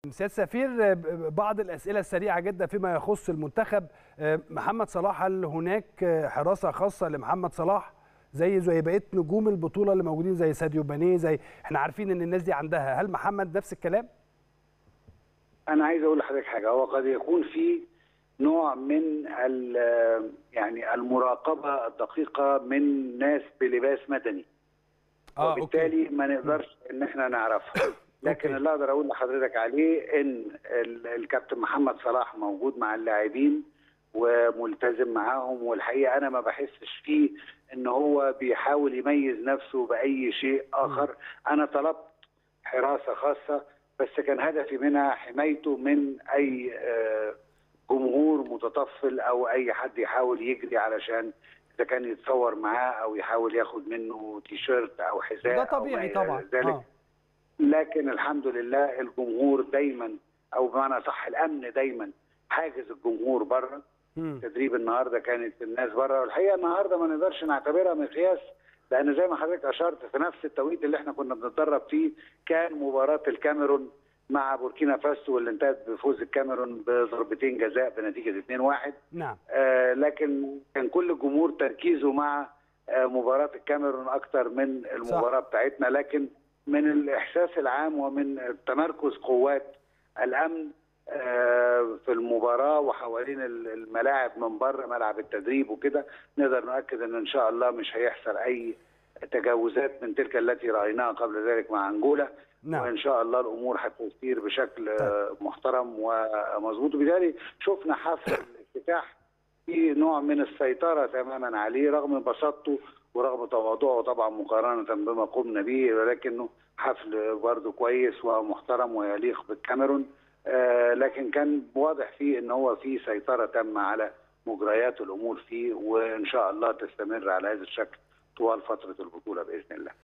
سيادة سفير بعض الأسئلة السريعة جدا فيما يخص المنتخب محمد صلاح هل هناك حراسة خاصة لمحمد صلاح زي زي بقيه نجوم البطولة اللي موجودين زي ساديو باني زي احنا عارفين ان الناس دي عندها هل محمد نفس الكلام؟ أنا عايز أقول لحضرتك حاجة هو قد يكون في نوع من يعني المراقبة الدقيقة من ناس بلباس مدني آه وبالتالي أوكي. ما نقدرش ان احنا نعرفها لكن أوكي. اللي اقدر اقول لحضرتك عليه ان ال- الكابتن محمد صلاح موجود مع اللاعبين وملتزم معاهم والحقيقه انا ما بحسش فيه ان هو بيحاول يميز نفسه باي شيء اخر انا طلبت حراسه خاصه بس كان هدفي منها حمايته من اي آه، جمهور متطفل او اي حد يحاول يجري علشان اذا كان يتصور معاه او يحاول ياخد منه تيشيرت او حذاء ده أو ما طبيعي إلى طبعا ذلك آه. لكن الحمد لله الجمهور دايما او بمعنى صح الامن دايما حاجز الجمهور بره مم. تدريب النهارده كانت الناس بره والحقيقه النهارده ما نقدرش نعتبرها مقياس لان زي ما حضرتك اشرت في نفس التوقيت اللي احنا كنا بنتدرب فيه كان مباراه الكاميرون مع بوركينا فاسو واللي انتهت بفوز الكاميرون بضربتين جزاء بنتيجه 2-1 نعم آه، لكن كان كل الجمهور تركيزه مع آه، مباراة الكاميرون أكتر من المباراة بتاعتنا لكن من الإحساس العام ومن تمركز قوات الأمن آه، في المباراة وحوالين ال- الملاعب من بره ملعب التدريب وكده نقدر نؤكد أن إن شاء الله مش هيحصل أي تجاوزات من تلك التي رأيناها قبل ذلك مع أنجولا نعم وان شاء الله الامور هتسير بشكل آه، محترم ومظبوط وبالتالي شفنا حفل الافتتاح في نوع من السيطره تماما عليه رغم بساطته ورغم تواضعه طبعا مقارنه بما قمنا به ولكنه حفل برضه كويس ومحترم ويليق بالكاميرون آه، لكن كان واضح فيه ان هو في سيطره تامه على مجريات الامور فيه وان شاء الله تستمر على هذا الشكل طوال فتره البطوله باذن الله